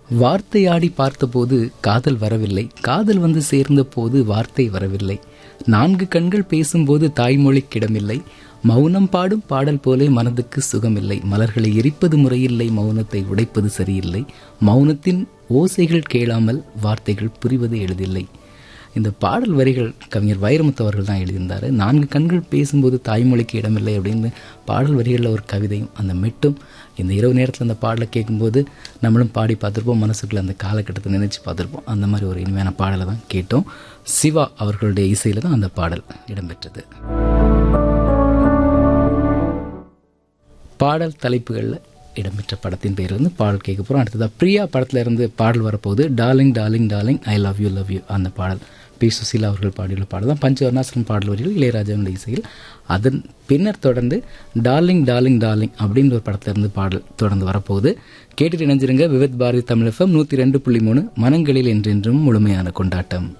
வார்த்தையாடி பார்த்தபோது காதல் வரவில்லை காதல் வந்து சேர்ந்த போது வார்த்தை வரவில்லை நான்கு கண்கள் பேசும்போது தாய்மொழிக்கிடமில்லை மௌனம் பாடும் பாடல் போலே மனதுக்கு சுகமில்லை மலர்களை எரிப்பது முறையில்லை மௌனத்தை உடைப்பது சரியில்லை மௌனத்தின் ஓசைகள் கேளாமல் வார்த்தைகள் புரிவது எளிதில்லை இந்த பாடல் வரிகள் கவிஞர் வைரமுத்து அவர்கள் தான் எழுதியிருந்தார் நான்கு கண்கள் பேசும்போது தாய்மொழிக்கு இடமில்லை அப்படின்னு பாடல் வரிகளில் ஒரு கவிதையும் அந்த மெட்டும் இந்த இரவு நேரத்தில் அந்த பாடலை கேட்கும்போது நம்மளும் பாடி பார்த்துருப்போம் மனசுக்குள்ள அந்த காலகட்டத்தை நினைச்சு பார்த்துருப்போம் அந்த மாதிரி ஒரு இனிமையான பாடலை தான் கேட்டோம் சிவா அவர்களுடைய இசையில் தான் அந்த பாடல் இடம்பெற்றது பாடல் தலைப்புகளில் இடம்பெற்ற படத்தின் பேர் வந்து பாடல் கேட்க போகிறோம் அடுத்ததாக பிரியா படத்தில் இருந்து பாடல் வரப்போகுது darling darling darling I love you love you அந்த பாடல் பி சுசீலா அவர்கள் பாடியுள்ள பாடல் தான் பஞ்ச வர்ணாசிரம் பாடல் வரிகள் இளையராஜாவுடைய இசையில் அதன் பின்னர் தொடர்ந்து டார்லிங் டார்லிங் டார்லிங் அப்படின்ற ஒரு படத்துல இருந்து பாடல் தொடர்ந்து வரப்போகுது கேட்டுட்டு இணைஞ்சிருங்க விவித் பாரதி தமிழ் எஃப்எம் நூற்றி ரெண்டு புள்ளி மூணு மனங்களில் என்றென்றும் முழுமையான கொண்டாட்டம்